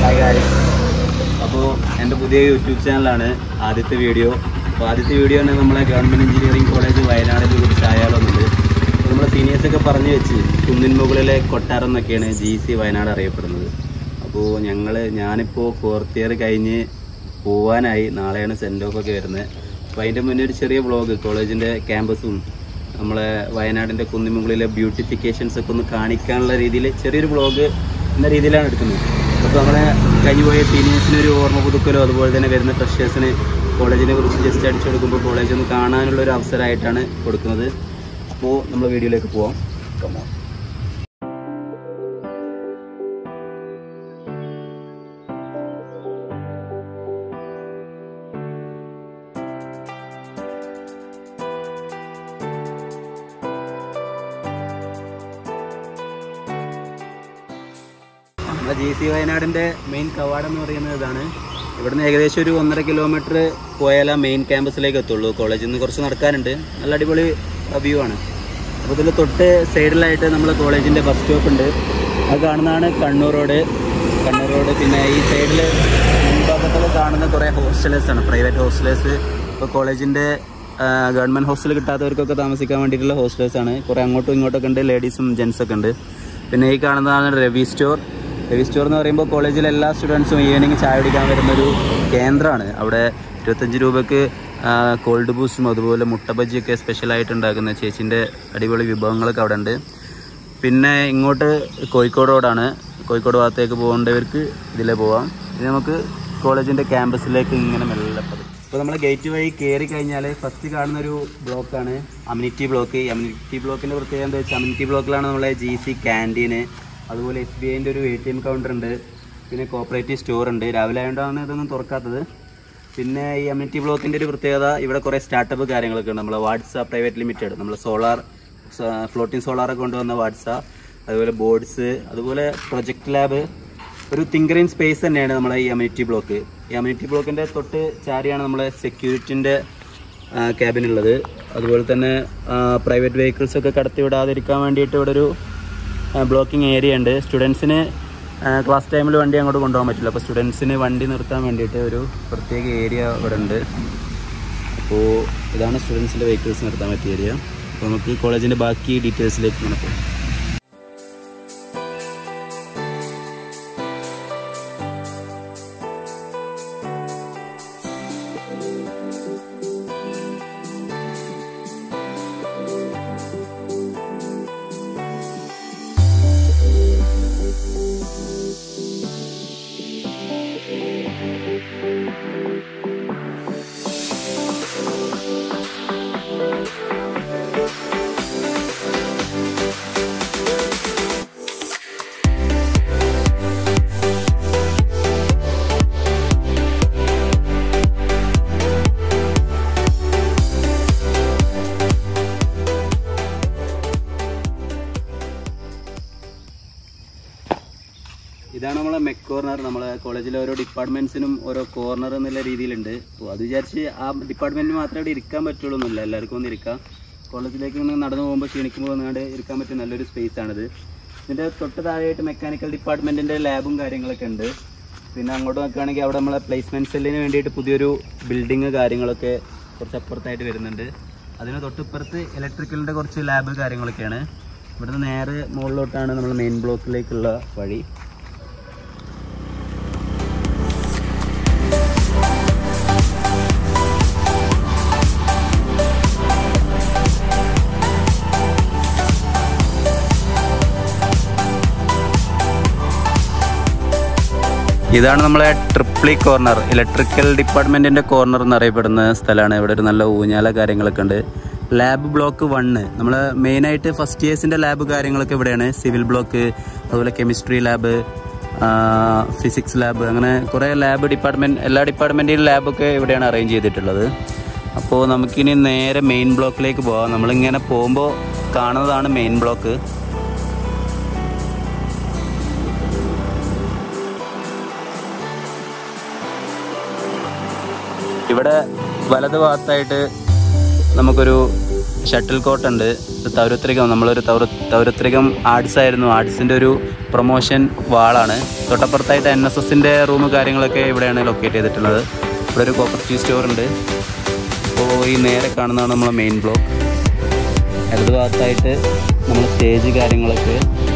Hi guys അപ്പോൾ എൻ്റെ പുതിയ യൂട്യൂബ് ചാനലാണ് ആദ്യത്തെ വീഡിയോ അപ്പോൾ ആദ്യത്തെ വീഡിയോ തന്നെ നമ്മളെ ഗവൺമെൻറ് എഞ്ചിനീയറിംഗ് കോളേജ് വയനാടിനെ കുറിച്ച് ആയാലൊന്നുണ്ട് അപ്പോൾ നമ്മളെ സീനിയേഴ്സൊക്കെ പറഞ്ഞു വെച്ച് കുന്നിൻ മുകളിലെ കൊട്ടാരം എന്നൊക്കെയാണ് ജി സി വയനാട് അറിയപ്പെടുന്നത് അപ്പോൾ ഞങ്ങൾ ഞാനിപ്പോൾ ഫോർത്ത് ഇയർ കഴിഞ്ഞ് പോവാനായി നാളെയാണ് സെൻഡ് ഓഫ് ഒക്കെ വരുന്നത് അപ്പോൾ അതിൻ്റെ മുന്നേ ഒരു ചെറിയ വ്ളോഗ് കോളേജിൻ്റെ ക്യാമ്പസും നമ്മളെ വയനാടിൻ്റെ കുന്നിമുകളിലെ ബ്യൂട്ടിഫിക്കേഷൻസ് ഒക്കെ ഒന്ന് കാണിക്കാനുള്ള രീതിയിൽ ചെറിയൊരു വ്ളോഗ് എന്ന രീതിയിലാണ് എടുക്കുന്നത് അപ്പോൾ നമ്മളെ കഴിഞ്ഞുപോയ സീനിയേഴ്സിന് ഒരു ഓർമ്മ പുതുക്കലോ അതുപോലെ തന്നെ വരുന്ന ഫ്രഷേഴ്സിന് കോളേജിനെ കുറിച്ച് ജസ്റ്റ് അടിച്ചു കൊടുക്കുമ്പോൾ കോളേജ് ഒന്ന് കാണാനുള്ള ഒരു അവസരമായിട്ടാണ് കൊടുക്കുന്നത് അപ്പോൾ നമ്മൾ വീഡിയോയിലേക്ക് പോവാം കമോ നമ്മുടെ ജി സി വയനാടിൻ്റെ മെയിൻ കവാടം എന്ന് പറയുന്നത് ഇതാണ് ഇവിടുന്ന് ഏകദേശം ഒരു ഒന്നര കിലോമീറ്റർ പോയാൽ ആ മെയിൻ ക്യാമ്പസിലേക്ക് എത്തുള്ളൂ കോളേജിൽ നിന്ന് കുറച്ച് നടക്കാനുണ്ട് നല്ല അടിപൊളി വ്യൂ ആണ് അപ്പോൾ ഇതിൽ തൊട്ട് സൈഡിലായിട്ട് നമ്മൾ കോളേജിൻ്റെ ബസ് സ്റ്റോപ്പ് ഉണ്ട് അത് കാണുന്നതാണ് കണ്ണൂർ റോഡ് കണ്ണൂർ റോഡ് പിന്നെ ഈ സൈഡിൽ മുൻഭാഗത്തൊക്കെ കാണുന്ന കുറേ ഹോസ്റ്റലേഴ്സ് ആണ് പ്രൈവറ്റ് ഹോസ്റ്റലേഴ്സ് ഇപ്പോൾ കോളേജിൻ്റെ ഗവൺമെൻറ് ഹോസ്റ്റൽ കിട്ടാത്തവർക്കൊക്കെ താമസിക്കാൻ വേണ്ടിയിട്ടുള്ള ഹോസ്റ്റലേഴ്സ് ആണ് കുറേ അങ്ങോട്ടും ഇങ്ങോട്ടൊക്കെ ഉണ്ട് ലേഡീസും ജെൻസൊക്കെ ഉണ്ട് പിന്നെ ഈ കാണുന്നതാണ് രവി സ്റ്റോർ രവി സ്റ്റോർ എന്ന് പറയുമ്പോൾ കോളേജിലെ എല്ലാ സ്റ്റുഡൻസും ഈവനിങ് ചായ കുടിക്കാൻ വരുന്നൊരു കേന്ദ്രമാണ് അവിടെ ഇരുപത്തഞ്ച് രൂപയ്ക്ക് കോൾഡ് ബൂസ്റ്റും അതുപോലെ മുട്ട ബജിയൊക്കെ സ്പെഷ്യലായിട്ട് ഉണ്ടാക്കുന്ന ചേച്ചിൻ്റെ അടിപൊളി വിഭവങ്ങളൊക്കെ അവിടെ ഉണ്ട് പിന്നെ ഇങ്ങോട്ട് കോഴിക്കോട് റോഡാണ് കോഴിക്കോട് ഭാഗത്തേക്ക് പോകേണ്ടവർക്ക് ഇതിലേ പോവാം ഇനി നമുക്ക് കോളേജിൻ്റെ ക്യാമ്പസിലേക്ക് ഇങ്ങനെ മെല്ലെ പതുക്കെ ഇപ്പോൾ നമ്മൾ ഗേറ്റ് വഴി കയറി കഴിഞ്ഞാൽ ഫസ്റ്റ് കാണുന്ന ഒരു ബ്ലോക്കാണ് അമ്യൂണിറ്റി ബ്ലോക്ക് ഈ അമ്യൂണിറ്റി ബ്ലോക്കിൻ്റെ പ്രത്യേകത എന്താ വെച്ചാൽ അമ്യൂണിറ്റി ബ്ലോക്കിലാണ് നമ്മളെ ജി സി ക്യാൻറ്റീന് അതുപോലെ എസ് ബി ഐൻ്റെ ഒരു എ ടി എം കൗണ്ടർ ഉണ്ട് പിന്നെ കോപ്പറേറ്റീവ് സ്റ്റോർ ഉണ്ട് രാവിലെ ആയതുകൊണ്ടാണ് ഇതൊന്നും തുറക്കാത്തത് പിന്നെ ഈ അമ്യൂണിറ്റി ബ്ലോക്കിൻ്റെ ഒരു പ്രത്യേകത ഇവിടെ കുറേ സ്റ്റാർട്ടപ്പ് കാര്യങ്ങളൊക്കെ ഉണ്ട് നമ്മളെ വാട്സ പ്രൈവറ്റ് ലിമിറ്റഡ് നമ്മൾ സോളാർ ഫ്ലോട്ടിംഗ് സോളാറൊക്കെ കൊണ്ടുവന്ന വാട്സ അതുപോലെ ബോർഡ്സ് അതുപോലെ പ്രൊജക്ട് ലാബ് ഒരു തിങ്കറിൻ സ്പേസ് തന്നെയാണ് നമ്മളെ ഈ അമ്യൂണിറ്റി ബ്ലോക്ക് ഈ അമ്യൂണിറ്റി ബ്ലോക്കിൻ്റെ തൊട്ട് ചാരിയാണ് നമ്മളെ സെക്യൂരിറ്റിൻ്റെ ക്യാബിൻ ഉള്ളത് അതുപോലെ തന്നെ പ്രൈവറ്റ് വെഹിക്കിൾസ് ഒക്കെ കടത്തി വിടാതിരിക്കാൻ വേണ്ടിയിട്ട് ഇവിടെ ഒരു ബ്ലോക്കിംഗ് ഏരിയ ഉണ്ട് സ്റ്റുഡൻസിന് ക്ലാസ് ടൈമിൽ വണ്ടി അങ്ങോട്ട് കൊണ്ടുപോകാൻ പറ്റില്ല അപ്പോൾ സ്റ്റുഡൻസിന് വണ്ടി നിർത്താൻ വേണ്ടിയിട്ട് ഒരു പ്രത്യേക ഏരിയ ഇവിടെ ഉണ്ട് അപ്പോൾ ഇതാണ് സ്റ്റുഡൻസിൻ്റെ വെഹിക്കിൾസ് നിർത്താൻ പറ്റിയ ഏരിയ അപ്പോൾ നമുക്ക് കോളേജിൻ്റെ ബാക്കി ഡീറ്റെയിൽസിലേക്ക് ഇങ്ങനെ പോകാം ഇതാണ് നമ്മളെ മെക് കോർണർ നമ്മളെ കോളേജിലെ ഓരോ ഡിപ്പാർട്ട്മെന്റ്സിനും ഓരോ കോർണർ എന്നുള്ള രീതിയിലുണ്ട് അപ്പോൾ അത് വിചാരിച്ച് ആ ഡിപ്പാർട്ട്മെന്റിന് മാത്രമേ ഇവിടെ ഇരിക്കാൻ പറ്റുള്ളൂ എന്നില്ല എല്ലാവർക്കും ഒന്ന് ഇരിക്കാം കോളേജിലേക്ക് ഇങ്ങനെ നടന്നു പോകുമ്പോൾ ക്ഷീണിക്കുമ്പോൾ വന്നുകൊണ്ട് ഇരിക്കാൻ പറ്റിയ നല്ലൊരു സ്പേസ് ആണിത് ഇതിൻ്റെ തൊട്ട് താഴെയായിട്ട് മെക്കാനിക്കൽ ഡിപ്പാർട്ട്മെന്റിന്റെ ലാബും കാര്യങ്ങളൊക്കെ ഉണ്ട് പിന്നെ അങ്ങോട്ട് നോക്കുകയാണെങ്കിൽ അവിടെ നമ്മളെ പ്ലേസ്മെന്റ് സെല്ലിന് വേണ്ടിയിട്ട് പുതിയൊരു ബിൽഡിങ് കാര്യങ്ങളൊക്കെ കുറച്ച് അപ്പുറത്തായിട്ട് വരുന്നുണ്ട് അതിന് തൊട്ടിപ്പുറത്ത് ഇലക്ട്രിക്കലിൻ്റെ കുറച്ച് ലാബ് കാര്യങ്ങളൊക്കെയാണ് ഇവിടുന്ന് നേരെ മുകളിലോട്ടാണ് നമ്മൾ മെയിൻ ബ്ലോക്കിലേക്കുള്ള വഴി ഇതാണ് നമ്മളെ ട്രിപ്ലി കോർണർ ഇലക്ട്രിക്കൽ ഡിപ്പാർട്ട്മെന്റിന്റെ കോർണർ എന്നറിയപ്പെടുന്ന സ്ഥലമാണ് ഇവിടെ ഒരു നല്ല ഊഞ്ഞാല കാര്യങ്ങളൊക്കെ ഉണ്ട് ലാബ് ബ്ലോക്ക് വണ്ണ് നമ്മൾ മെയിനായിട്ട് ഫസ്റ്റ് ഇയേഴ്സിന്റെ ലാബ് കാര്യങ്ങളൊക്കെ ഇവിടെയാണ് സിവിൽ ബ്ലോക്ക് അതുപോലെ കെമിസ്ട്രി ലാബ് ഫിസിക്സ് ലാബ് അങ്ങനെ കുറേ ലാബ് ഡിപ്പാർട്ട്മെന്റ് എല്ലാ ഡിപ്പാർട്ട്മെന്റിലും ലാബൊക്കെ ഇവിടെയാണ് അറേഞ്ച് ചെയ്തിട്ടുള്ളത് അപ്പോൾ നമുക്കിനി നേരെ മെയിൻ ബ്ലോക്കിലേക്ക് പോകാം നമ്മളിങ്ങനെ പോകുമ്പോൾ കാണുന്നതാണ് മെയിൻ ബ്ലോക്ക് ഇവിടെ വലത് ഭാഗത്തായിട്ട് നമുക്കൊരു ഷട്ടിൽ കോർട്ട് ഉണ്ട് ഇത് തൗരത്രികം നമ്മളൊരു തൗര തൗരത്രികം ആർട്സ് ആയിരുന്നു ആർട്സിൻ്റെ ഒരു പ്രൊമോഷൻ വാളാണ് തൊട്ടപ്പുറത്തായിട്ട് എൻ എസ് എസിൻ്റെ റൂം കാര്യങ്ങളൊക്കെ ഇവിടെയാണ് ലൊക്കേറ്റ് ചെയ്തിട്ടുള്ളത് ഇവിടെ ഒരു കോപ്പറേറ്റീവ് സ്റ്റോർ ഉണ്ട് അപ്പോൾ ഈ നേരെ കാണുന്നതാണ് നമ്മളെ മെയിൻ ബ്ലോക്ക് ഇടത് ഭാഗത്തായിട്ട് നമ്മൾ സ്റ്റേജ് കാര്യങ്ങളൊക്കെ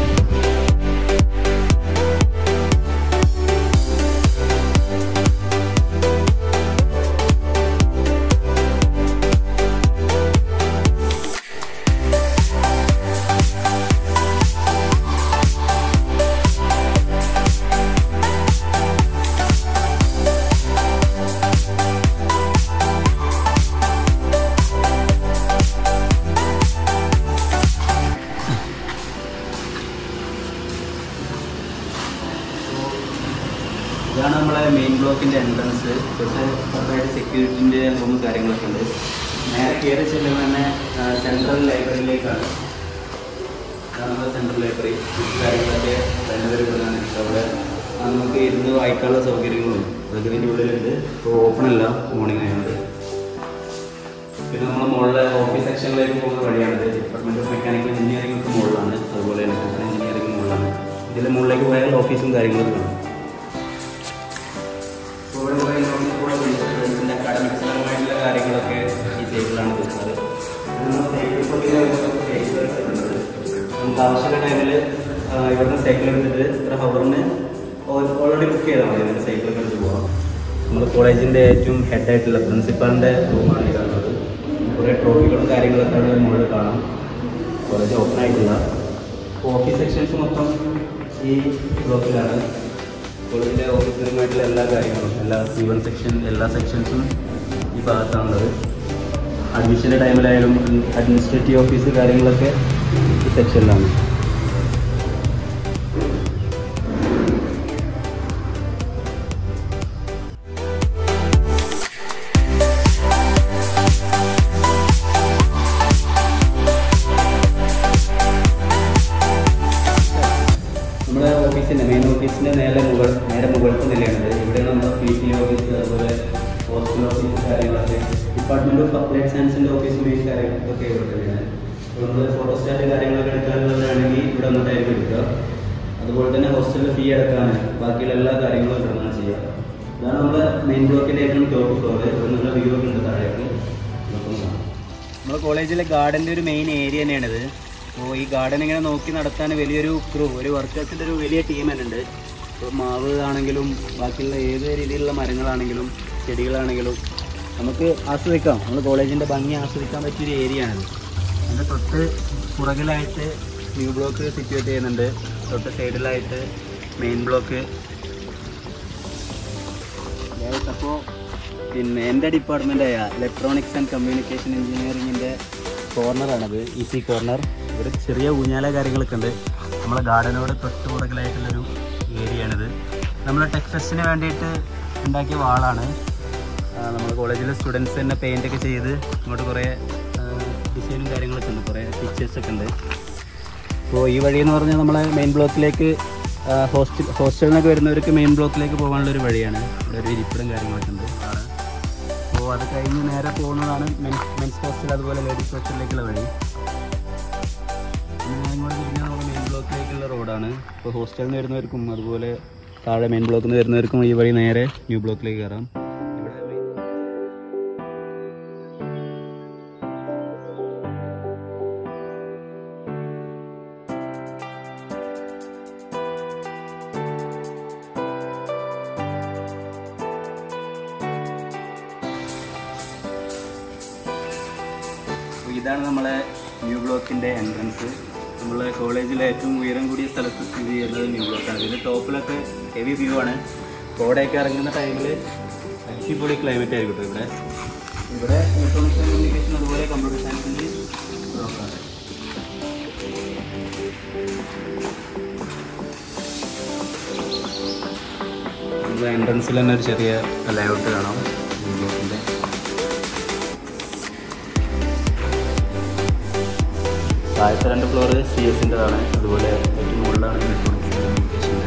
ഇതാണ് നമ്മളെ മെയിൻ ബ്ലോക്കിൻ്റെ എൻട്രൻസ് തൊട്ട് പുറത്തായിട്ട് സെക്യൂരിറ്റിൻ്റെ റൂമും കാര്യങ്ങളൊക്കെ ഉണ്ട് നേരെ കയറി ചെല്ലുമ്പോൾ തന്നെ സെൻട്രൽ ലൈബ്രറിയിലേക്കാണ് ഇതാണ് നമ്മുടെ സെൻട്രൽ ലൈബ്രറി ബുക്ക് കാര്യങ്ങളൊക്കെ രണ്ടുപേരും അവിടെ ആ, നമുക്ക് ഇരുന്ന് വായിക്കാനുള്ള സൗകര്യങ്ങളും അതൊക്കെ ഇതിൻ്റെ ഉള്ളിലുണ്ട് ഇപ്പോൾ ഓപ്പൺ അല്ല മോർണിംഗ് ആയതുകൊണ്ട് പിന്നെ നമ്മൾ മുകളിലെ ഓഫീസ് സെക്ഷനിലേക്ക് പോകുന്ന വഴിയാണിത് ഡിപ്പാർട്ട്മെൻറ്റ് ഓഫ് മെക്കാനിക്കൽ എഞ്ചിനീയറിംഗ് ഒക്കെ മുകളിലാണ് അതുപോലെ ഇലക്ട്രിക്കൽ എഞ്ചിനീയറിംഗ് മുകളിലാണ് ഇതിൽ മുകളിലേക്ക് പോയാൽ ഓഫീസും കാര്യങ്ങളൊക്കെ കാണും ഇപ്പോൾ ഇവിടെ കുറേ നമുക്ക് കൂടെ വിളിച്ചിട്ടുണ്ട് അക്കാഡമിക്സ് പരമായിട്ടുള്ള കാര്യങ്ങളൊക്കെ ഈ സൈക്കിളാണ് കിട്ടുന്നത് നമുക്ക് ആവശ്യമുള്ള ടൈമിൽ ഇവിടുന്ന് സൈക്കിൾ എടുത്തിട്ട് ഇത്ര ഹവറിന് ഓൾറെഡി ബുക്ക് ചെയ്താൽ മതി ഇതിൻ്റെ സൈക്കിളൊക്കെ എടുത്ത് പോകാം നമ്മുടെ കോളേജിൻ്റെ ഏറ്റവും ഹെഡായിട്ടുള്ള പ്രിൻസിപ്പാളിൻ്റെ റൂമാണ് ഈ കാണുന്നത് കുറേ ട്രോഫികളും കാര്യങ്ങളൊക്കെ അവിടെ മുകളിൽ കാണാം കോളേജ് ഓപ്പൺ ആയിട്ടില്ല ഓഫീസ് സെക്ഷൻസ് മൊത്തം ഈ ബ്ലോക്കിലാണ് കോളേജിൻ്റെ ഓഫീസിലുമായിട്ടുള്ള എല്ലാ കാര്യങ്ങളും എല്ലാ സി വൺ സെക്ഷൻ എല്ലാ സെക്ഷൻസും ഈ ഭാഗത്താണുള്ളത് അഡ്മിഷൻ്റെ ടൈമിലായാലും അഡ്മിനിസ്ട്രേറ്റീവ് ഓഫീസ് കാര്യങ്ങളൊക്കെ ഈ സെക്ഷനിലാണ് നമ്മുടെ ഓഫീസിൻ്റെ മെയിൻ ഓഫീസിൻ്റെ നേരെ മുകൾ നേരെ മുകളിലത്തെ നിലയാണിത് ഇവിടെയാണ് നമ്മുടെ പി ടി ഓഫീസ് അതുപോലെ ഹോസ്റ്റൽ ഓഫീസ് കാര്യങ്ങളൊക്കെ ഡിപ്പാർട്ട്മെൻറ്റ് ഓഫ് അപ്ലൈഡ് സയൻസിൻ്റെ ഓഫീസ് മെയിൻ കാര്യങ്ങളൊക്കെ ഇവിടെ തന്നെയാണ് ഇപ്പോൾ നമ്മൾ ഫോട്ടോസ്റ്റാറ്റ് കാര്യങ്ങളൊക്കെ എടുക്കാനുള്ളതാണെങ്കിൽ ഇവിടെ വന്നിട്ടായിരിക്കും എടുക്കുക അതുപോലെ തന്നെ ഹോസ്റ്റലിൽ ഫീ അടക്കാൻ ബാക്കിയുള്ള എല്ലാ കാര്യങ്ങളും ഇവിടെ നിന്നാണ് ചെയ്യുക ഇതാണ് നമ്മുടെ മെയിൻ ബ്ലോക്കിൻ്റെ ഏറ്റവും ടോപ്പ് ഫ്ലോർ ഇവിടെ നല്ല വ്യൂ ഒക്കെ ഉണ്ട് താഴേക്ക് നമ്മുടെ കോളേജിലെ ഗാർഡൻ്റെ ഒരു മെയിൻ ഏരിയ തന്നെയാണിത് അപ്പോൾ ഈ ഗാർഡൻ ഇങ്ങനെ നോക്കി നടത്താൻ വലിയൊരു ക്രൂ ഒരു വർക്കേഴ്സിൻ്റെ ഒരു വലിയ ടീം തന്നെ ഉണ്ട് ഇപ്പോൾ മാവ് ആണെങ്കിലും ബാക്കിയുള്ള ഏത് രീതിയിലുള്ള മരങ്ങളാണെങ്കിലും ചെടികളാണെങ്കിലും നമുക്ക് ആസ്വദിക്കാം നമ്മൾ കോളേജിൻ്റെ ഭംഗി ആസ്വദിക്കാൻ പറ്റിയൊരു ഏരിയ ആണിത് അതിൻ്റെ തൊട്ട് പുറകിലായിട്ട് ന്യൂ ബ്ലോക്ക് സിറ്റുവേറ്റ് ചെയ്യുന്നുണ്ട് തൊട്ട് സൈഡിലായിട്ട് മെയിൻ ബ്ലോക്ക് അപ്പോൾ പിന്നെ എൻ്റെ ഡിപ്പാർട്ട്മെൻറ്റായ ഇലക്ട്രോണിക്സ് ആൻഡ് കമ്മ്യൂണിക്കേഷൻ എഞ്ചിനീയറിങ്ങിൻ്റെ കോർണറാണത് ഈസി കോർണർ ഇവിടെ ചെറിയ ഊഞ്ഞാല കാര്യങ്ങളൊക്കെ ഉണ്ട് നമ്മളെ ഗാർഡനോട് തൊട്ട് പുറകിലായിട്ടുള്ളൊരു ഏരിയ ആണിത് നമ്മൾ ടെക് ഫെസ്റ്റിന് വേണ്ടിയിട്ട് ഉണ്ടാക്കിയ വാളാണ് നമ്മുടെ കോളേജിലെ സ്റ്റുഡൻസ് തന്നെ പെയിൻ്റ് ഒക്കെ ചെയ്ത് ഇങ്ങോട്ട് കുറേ ഡിസൈനും കാര്യങ്ങളൊക്കെ ഉണ്ട് കുറേ പിക്ചേഴ്സ് ഒക്കെ ഉണ്ട് അപ്പോൾ ഈ വഴി എന്ന് പറഞ്ഞാൽ നമ്മളെ മെയിൻ ബ്ലോക്കിലേക്ക് ഹോസ്റ്റൽ ഹോസ്റ്റലിൽ നിന്നൊക്കെ വരുന്നവർക്ക് മെയിൻ ബ്ലോക്കിലേക്ക് പോകാനുള്ള ഒരു വഴിയാണ് ഇവിടെ ഒരു ഇരിപ്പിടം കാര്യങ്ങളൊക്കെ ഉണ്ട് അപ്പോൾ അത് കഴിഞ്ഞ് നേരെ പോകുന്നതാണ് മെൻസ് മെൻസ് ഹോസ്റ്റൽ അതുപോലെ ലേഡീസ് ഹോസ്റ്റലിലേക്കുള്ള വഴി പിന്നെ ഇങ്ങോട്ട് തിരിഞ്ഞാൽ നമ്മുടെ മെയിൻ ബ്ലോക്കിലേക്കുള്ള റോഡാണ് ഇപ്പോൾ ഹോസ്റ്റലിൽ നിന്ന് വരുന്നവർക്കും അതുപോലെ താഴെ മെയിൻ ബ്ലോക്കിൽ നിന്ന് വരുന്നവർക്കും ഈ വഴി നേരെ ന്യൂ ബ്ലോക്കിലേക്ക് കയറാം ഇവിടെ മെയിൻ- അപ്പോൾ ഇതാണ് നമ്മളെ ന്യൂ ബ്ലോക്കിൻ്റെ എൻട്രൻസ് നമ്മളെ കോളേജിലെ ഏറ്റവും ഉയരം കൂടിയ സ്ഥലത്ത് സ്ഥിതി ചെയ്യുന്നത് ന്യൂ ബ്ലോക്കാണ് ഇതിൻ്റെ ടോപ്പിലൊക്കെ ഹെവി വ്യൂ ആണ് കോടയൊക്കെ ഇറങ്ങുന്ന ടൈമിൽ അടിപൊളി ക്ലൈമറ്റ് ആയിരിക്കും കേട്ടോ ഇവിടെ ഇവിടെ ഇലക്ട്രോണിക്സ് കമ്മ്യൂണിക്കേഷൻ അതുപോലെ കമ്പ്യൂട്ടർ സയൻസിൻ്റെ ബ്ലോക്കാണ് നമ്മുടെ എൻട്രൻസിൽ തന്നെ ഒരു ചെറിയ ലേഔട്ട് കാണാം ന്യൂ ബ്ലോക്കിൻ്റെ താഴത്തെ രണ്ട് ഫ്ലോർ സി എസിൻ്റെതാണ് അതുപോലെ ഏറ്റവും മുകളിലാണ് ഇലക്ട്രോണിക്സ് കമ്മ്യൂണിക്കേഷൻ്റെ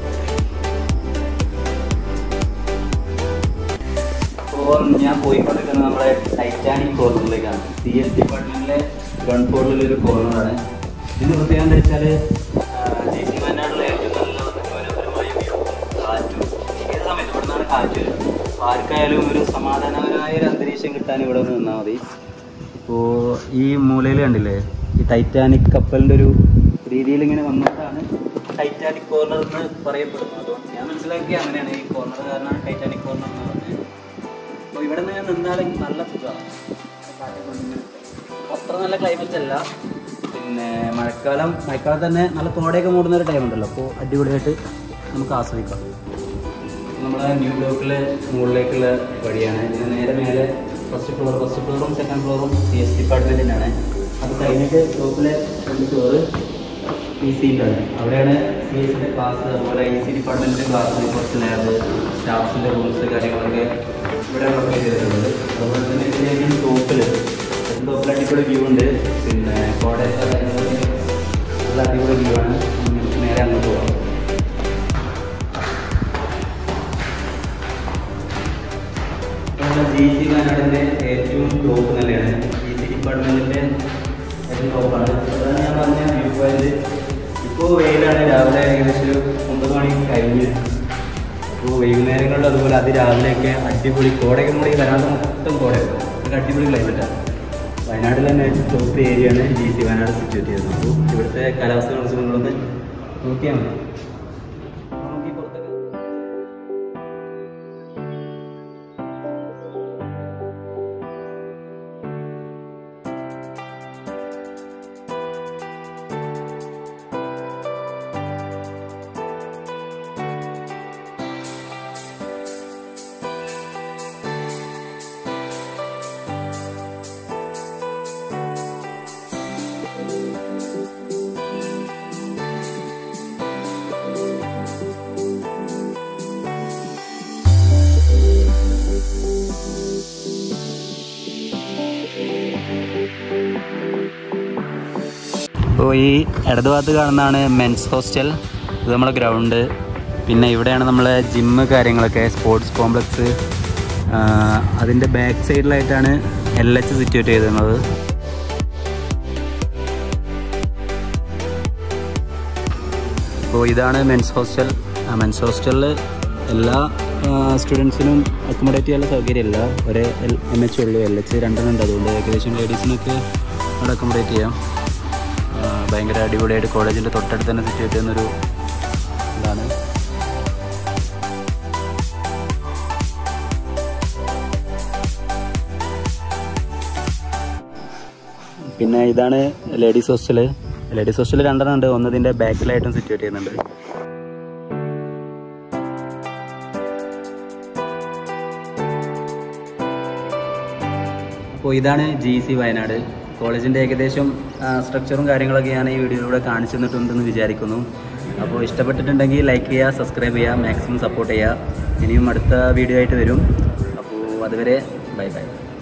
അപ്പോൾ ഞാൻ പോയിക്കൊണ്ടിരിക്കുന്ന കിടക്കുന്നത് നമ്മുടെ ടൈറ്റാനിക് കോർണറിലേക്കാണ് സി എസ് ഡിപ്പാർട്ട്മെന്റിലെ ഗ്രൗണ്ട് ഫ്ലോറിലുള്ള ഒരു കോർണറാണ് ഇതിന് പ്രത്യേകത എന്താ വെച്ചാൽ ജി സി വയനാട്ടിലെ ഏറ്റവും നല്ല മനോഹരമായ വ്യൂ കാറ്റും ഏത് സമയത്ത് ഇവിടെ നിന്നാണ് കാറ്റ് വരും അപ്പോൾ ആർക്കായാലും ഒരു സമാധാനപരമായ ഒരു അന്തരീക്ഷം കിട്ടാൻ ഇവിടെ നിന്ന് നിന്നാൽ മതി ഇപ്പോൾ ഈ മൂലയിൽ കണ്ടില്ലേ ഈ ടൈറ്റാനിക് കപ്പലിൻ്റെ ഒരു രീതിയിൽ ഇങ്ങനെ വന്നിട്ടാണ് ടൈറ്റാനിക് കോർണർ എന്ന് പറയപ്പെടുന്നത് അതുകൊണ്ട് ഞാൻ മനസ്സിലാക്കി അങ്ങനെയാണ് ഈ കോർണർ കാരണമാണ് ടൈറ്റാനിക് കോർണർ എന്ന് പറഞ്ഞത് അപ്പോൾ ഇവിടെ നിന്ന് നിന്നാൽ നല്ല സുഖമാണ് കാറ്റൊക്കെ കൊണ്ടിങ്ങനെ. അത്ര നല്ല ക്ലൈമറ്റ് അല്ല പിന്നെ മഴക്കാലം മഴക്കാലം തന്നെ നല്ല കോടയൊക്കെ മൂടുന്ന ഒരു ടൈം ഉണ്ടല്ലോ അപ്പോൾ അടിപൊളിയായിട്ട് നമുക്ക് ആസ്വദിക്കാം നമ്മളെ ന്യൂ ബ്ലോക്കിലെ മുകളിലേക്കുള്ള വഴിയാണ് ഇതിന് നേരെ മേലെ ഫസ്റ്റ് ഫ്ലോർ ഫസ്റ്റ് ഫ്ലോറും സെക്കൻഡ് ഫ്ലോറും സി എസ് ഡിപ്പാർട്ട്മെൻറ്റിനാണ് അത് കഴിഞ്ഞിട്ട് ടോപ്പിലെ രണ്ട് ഫ്ലോറ് പി സിയിലാണ് അവിടെയാണ് സി എസിൻ്റെ ക്ലാസ് അതുപോലെ ഇ സി ഡിപ്പാർട്ട്മെൻറ്റിൻ്റെ ക്ലാസ് കുറച്ച് ലാബ് സ്റ്റാഫ്സിൻ്റെ റൂംസ് കാര്യങ്ങളൊക്കെ ഇവിടെ പ്രൊവൈഡ് ചെയ്തിട്ടുള്ളത് അതുപോലെ തന്നെ ഇതിലേക്ക് ടോപ്പിൽ ടോപ്പിൽ അടിപൊളി വ്യൂ ഉണ്ട് പിന്നെ കോടയൊക്കെ കാര്യങ്ങളൊക്കെ നല്ല അടിപൊളി വ്യൂ ആണ് നമുക്ക് നേരെ അങ്ങോട്ട് പോകാം ജി സി വയനാടിൻ്റെ ഏറ്റവും ടോപ്പ് നിലയാണ് ജി സി ഡിപ്പാർട്ട്മെൻറ്റിൻ്റെ ഏറ്റവും ടോപ്പാണ് അതാണ് ഞാൻ പറഞ്ഞ വ്യൂ പോയിന്റ് ഇപ്പോൾ വെയിലാണ് രാവിലെ ഏകദേശം ഒരു ഒമ്പത് മണി കഴിഞ്ഞ് അപ്പോൾ വൈകുന്നേരങ്ങളിൽ അതുപോലെ അതിരാവിലെയൊക്കെ അടിപൊളി കോടയൊക്കെ നമ്മൾ ഈ വരാതെ മൊത്തം കോടയാണ് ഒരു അടിപൊളി ക്ലൈമറ്റാണ് വയനാട്ടിൽ തന്നെ ഏറ്റവും ടോപ്പ് ഏരിയയാണ് ജി സി വയനാട് സിറ്റുവേറ്റ് ചെയ്യുന്നത് അപ്പോൾ ഇവിടുത്തെ കാലാവസ്ഥ കുറിച്ച് നിങ്ങളൊന്ന് നോക്കിയാൽ മതി നമുക്ക് ഈ പുറത്തൊക്കെ അപ്പോൾ ഈ ഇടത് ഭാഗത്ത് കാണുന്നതാണ് മെൻസ് ഹോസ്റ്റൽ ഇത് നമ്മുടെ ഗ്രൗണ്ട് പിന്നെ ഇവിടെയാണ് നമ്മളെ ജിമ്മ് കാര്യങ്ങളൊക്കെ സ്പോർട്സ് കോംപ്ലക്സ് അതിൻ്റെ ബാക്ക് സൈഡിലായിട്ടാണ് എൽ എച്ച് സിറ്റുവേറ്റ് ചെയ്തിരുന്നത് അപ്പോൾ ഇതാണ് മെൻസ് ഹോസ്റ്റൽ മെൻസ് ഹോസ്റ്റലിൽ എല്ലാ സ്റ്റുഡൻസിനും അക്കോമഡേറ്റ് ചെയ്യാനുള്ള സൗകര്യമില്ല ഒരു എൽ എം എച്ച് ഉള്ളൂ എൽ എച്ച് രണ്ടെണ്ണം ഉണ്ട് അതുകൊണ്ട് ഏകദേശം ലേഡീസിനൊക്കെ അവിടെ അക്കോമഡേറ്റ് ചെയ്യാം ആ, ഭയങ്കര അടിപൊളിയായിട്ട് കോളേജിൻ്റെ തൊട്ടടുത്ത് തന്നെ സിറ്റുവേറ്റ് ചെയ്യുന്നൊരു ഇതാണ് പിന്നെ ഇതാണ് ലേഡീസ് ഹോസ്റ്റൽ ലേഡീസ് ഹോസ്റ്റൽ രണ്ടെണ്ണം ഉണ്ട് ഒന്ന് ഇതിൻ്റെ ബാക്കിലായിട്ടും സിറ്റുവേറ്റ് ചെയ്യുന്നുണ്ട് അപ്പോൾ ഇതാണ് ജി സി വയനാട് കോളേജിൻ്റെ ഏകദേശം സ്ട്രക്ചറും കാര്യങ്ങളൊക്കെ ഞാൻ ഈ വീഡിയോയിലൂടെ കാണിച്ചു തന്നിട്ടുണ്ടെന്ന് വിചാരിക്കുന്നു അപ്പോൾ ഇഷ്ടപ്പെട്ടിട്ടുണ്ടെങ്കിൽ ലൈക്ക് ചെയ്യുക സബ്സ്ക്രൈബ് ചെയ്യുക മാക്സിമം സപ്പോർട്ട് ചെയ്യുക ഇനിയും അടുത്ത വീഡിയോ ആയിട്ട് വരും അപ്പോൾ അതുവരെ ബൈ ബൈ